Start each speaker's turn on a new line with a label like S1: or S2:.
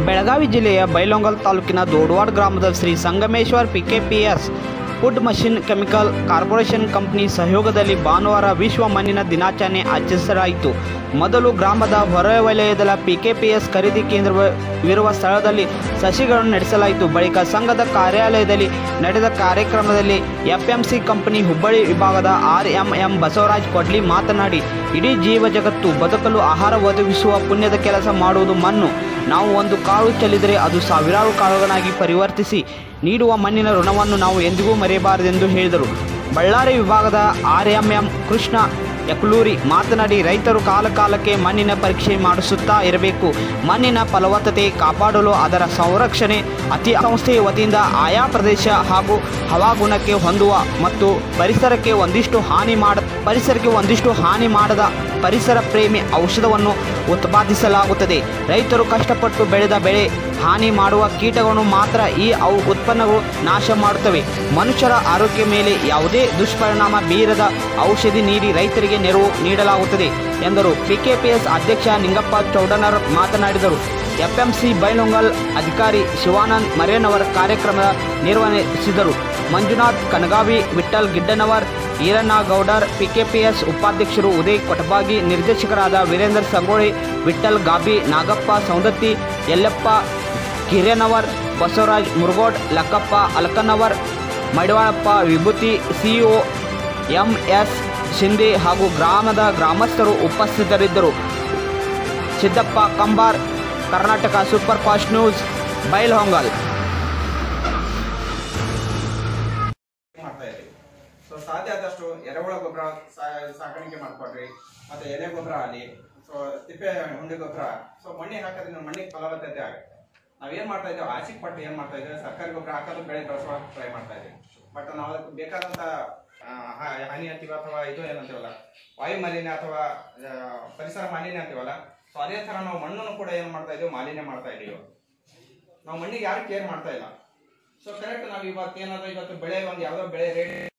S1: ಬೆಳಗಾವಿ ಜಿಲ್ಲೆಯ ಬೈಲೊಂಗಲ್ ತಾಲೂಕಿನ ದೋಡವಾಡ ಗ್ರಾಮದ Shri Sangameshwar PKPS food machine chemical corporation company ಸಹಯೋಗದಲ್ಲಿ ಭಾನುವಾರ ವಿಶ್ವ ಮಣ್ಣಿನ ದಿನಾಚರಣೆ ಆಚರಿಸಲಾಯಿತು ಮೊದಲು ಗ್ರಾಮದ ಹೊರವಲಯದ ಪಿಕೆಪಿಎಸ್ ಖರೀದಿ ಕೇಂದ್ರವಿರುವ ಸ್ಥಳದಲ್ಲಿ ಸಸಿಗಳನ್ನು ನಡೆಸಲಾಯಿತು ಬಳಿಕ ಸಂಘದ ಕಾರ್ಯಾಲಯದಲ್ಲಿ ನಡೆದ ಕಾರ್ಯಕ್ರಮದಲ್ಲಿ ಎಫ್ಎಂಸಿ ಕಂಪನಿ ಹುಬ್ಬಳ್ಳಿ ವಿಭಾಗದ ಆರ್ ಎಂ ಎಂ ಬಸವರಾಜ್ ಕೊಡ್ಲಿ ಮಾತನಾಡಿ ಇಡೀ ಜೀವ ಜಗತ್ತು ಬದುಕಲು ಆಹಾರ ಒದಗಿಸುವ ಪುಣ್ಯದ ಕೆಲಸ ಮಾಡುವುದು ಮಣ್ಣು ನಾವು ಒಂದು ಕಾಳು ಚೆಲ್ಲಿದರೆ ಅದು ಸಾವಿರಾರು ಕಾಳುಗಳಾಗಿ ಪರಿವರ್ತಿಸಿ ನೀಡುವ ಮಣ್ಣಿನ ಋಣವನ್ನು ನಾವು ಎಂದಿಗೂ ಮರೆಯಬಾರದೆಂದು ಹೇಳಿದರು ಬಳ್ಳಾರಿ ವಿಭಾಗದ R M M Krishna Yakaluri ಮಾತನಾಡಿ ರೈತರು ಕಾಲ ಕಾಲಕ್ಕೆ ಮಣ್ಣಿನ ಪರೀಕ್ಷೆ ಮಾಡಿಸುತ್ತಾ ಇರಬೇಕು ಮಣ್ಣಿನ ಫಲವತ್ತತೆ ಕಾಪಾಡಲು ಅದರ ಸಂರಕ್ಷಣೆ ಅತಿ ಸಂಸ್ಥೆಯ ವತಿಯಿಂದ ಆಯಾ ಪ್ರದೇಶ ಹಾಗೂ ಹವಾಗುಣಕ್ಕೆ ಹೊಂದುವ ಮತ್ತು ಪರಿಸರಕ್ಕೆ ಒಂದಿಷ್ಟು ಹಾನಿ ಮಾಡ ಪರಿಸರಕ್ಕೆ ಒಂದಿಷ್ಟು ಹಾನಿ ಮಾಡದ ಪರಿಸರ ಪ್ರೇಮಿ ಔಷಧವನ್ನು ಉತ್ಪಾದಿಸಲಾಗುತ್ತದೆ ರೈತರು ಕಷ್ಟಪಟ್ಟು ಬೆಳೆದ ಬೆಳೆ ಹಾನಿ ಮಾಡುವ ಕೀಟಗಳನ್ನು ಮಾತ್ರ ಈ ಅವು ಉತ್ಪನ್ನಗಳು ನಾಶ ಮಾಡುತ್ತವೆ ಮನುಷ್ಯರ ಆರೋಗ್ಯ ಮೇಲೆ ಯಾವುದೇ ದುಷ್ಪರಿಣಾಮ ಬೀರದ ಔಷಧಿ ನೀಡಿ ರೈತರಿಗೆ ನೆರವು ನೀಡಲಾಗುತ್ತದೆ ಎಂದರು ಪಿಕೆಪಿಎಸ್ ಅಧ್ಯಕ್ಷ ನಿಂಗಪ್ಪ ಚೌಡನರ್ ಮಾತನಾಡಿದರು ಎಫ್ಎಂಸಿ ಬೈಲೊಂಗಲ್ ಅಧಿಕಾರಿ ಶಿವಾನಂದ್ ಮರೇನವರ್ ಕಾರ್ಯಕ್ರಮ ನಿರ್ವಹಿಸಿದರು ಮಂಜುನಾಥ್ ಕನಗಾವಿ ವಿಠ್ಠಲ್ ಗಿಡ್ಡನವರ್ ಈರಣ್ಣ ಗೌಡರ್ ಪಿಕೆಪಿಎಸ್ ಉಪಾಧ್ಯಕ್ಷರು ಉದಯ್ ಕೊಟಬಾಗಿ ನಿರ್ದೇಶಕರಾದ ವೀರೇಂದ್ರ ಸಂಗೋಳಿ ವಿಠ್ಠಲ್ ಗಾಬಿ ನಾಗಪ್ಪ ಸೌಂದತ್ತಿ ಯಲ್ಲಪ್ಪ ಕಿರೇನವರ್ ಬಸವರಾಜ್ ಮುರುಗೋಡ್ ಲಕ್ಕಪ್ಪ ಅಲ್ಕನವರ್ ಮಡಿವಾಳಪ್ಪ ವಿಭೂತಿ ಸಿಇಒ ಎಂ ಎಸ್ ಶಿಂದೆ ಹಾಗೂ ಗ್ರಾಮದ ಗ್ರಾಮಸ್ಥರು ಉಪಸ್ಥಿತರಿದ್ದರು Siddappa Kambar Karnataka super fast news Bailhongal
S2: ಮಾಡ್ತಾ ಇದ್ದೀವಿ ಸೊ ಸಾಧ್ಯ ಆದಷ್ಟು ಎರೆಹುಳ ಗೊಬ್ಬರ ಸಾಕಾಣಿಕೆ ಮಾಡ್ಕೊಡ್ರಿ ಮತ್ತೆ ಎಲೆ ಗೊಬ್ಬರ ಆಗಲಿ ಸೊ ತಿಪ್ಪೆ ಹುಂಡಿ ಗೊಬ್ಬರ ಸೊ ಮಣ್ಣಿಗೆ ಹಾಕೋದ್ರಿಂದ ಮಣ್ಣಿಗೆ ಫಲವತ್ತತೆ ಆಗುತ್ತೆ ನಾವೇನ್ ಮಾಡ್ತಾ ಇದ್ದೇವೆ ಆಸಿಕ್ ಪಟ್ಟು ಏನ್ ಮಾಡ್ತಾ ಇದ್ದೇವೆ ಸರ್ಕಾರಿ ಗೊಬ್ಬರ ಹಾಕೋದು ಬೆಳೆ ಬೆಳೆಸುವ ಟ್ರೈ ಮಾಡ್ತಾ ಇದ್ದೀವಿ ಬಟ್ ನಾವು ಅದಕ್ಕೆ ಬೇಕಾದಂತ ಆ, ಹ- ಹಾನಿ ಅಂತೀವಿ ಅಥವಾ ಇದು ಏನಂತೀವಲ್ಲ ವಾಯು ಮಾಲಿನ್ಯ ಅಥವಾ ಆ, ಪರಿಸರ ಮಾಲಿನ್ಯ ಅಂತೀವಲ್ಲ ಸೊ ಅದೇ ತರ ನಾವು ಮಣ್ಣನ್ನು ಕೂಡ ಏನ್ ಮಾಡ್ತಾ ಇದೀವಿ ಮಾಲಿನ್ಯ ಮಾಡ್ತಾ ಇದೀವಿ ನಾವು ಮಣ್ಣಿಗೆ ಯಾರು ಕೇರ್ ಮಾಡ್ತಾ ಇಲ್ಲ ಸೊ ಕರೆಕ್ಟ್ ನಾವು ಇವತ್ತು ಏನಾದ್ರು ಇವತ್ತು ಬೆಳೆ ಒಂದು ಯಾವ್ದೋ ಬೆಳೆ ರೇಟ್